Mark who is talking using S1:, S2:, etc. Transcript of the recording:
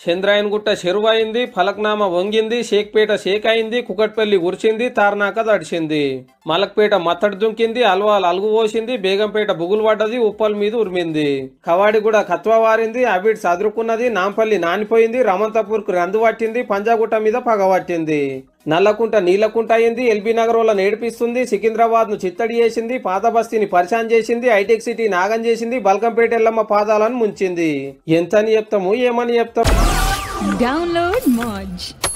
S1: చంద్రాయన్ గుట్ట చెరువు అయింది ఫలక్నామా వంగింది షేక్పేట షేక్ అయింది కుకట్పల్లి ఉరిచింది తార్నాక దడిచింది మలక్పేట మత్తడి దుంకింది అల్వాల్ అలుగు పోసింది బేగంపేట బుగులు పడ్డది ఉప్పల్ మీద ఉరిమింది కవాడి కూడా కత్వ వారింది అబిడ్ సదురుకున్నది నాంపల్లి నానిపోయింది రమంతపూర్ కు రందు పట్టింది పంజాగుట్ట మీద పగ పట్టింది నల్లకుంట నీలకుంట అయింది ఎల్బీ నగర్ వల్ల నేడిపిస్తుంది సికింద్రాబాద్ ను చిత్తడి చేసింది పాత బస్తీని పరిశాన్ చేసింది హైటెక్ సిటీ నాగం చేసింది బల్కంపేట ఎల్లమ్మ పాదాలను ముంచింది ఎంతని చెప్తాము ఏమని చెప్తాము
S2: Download Moj.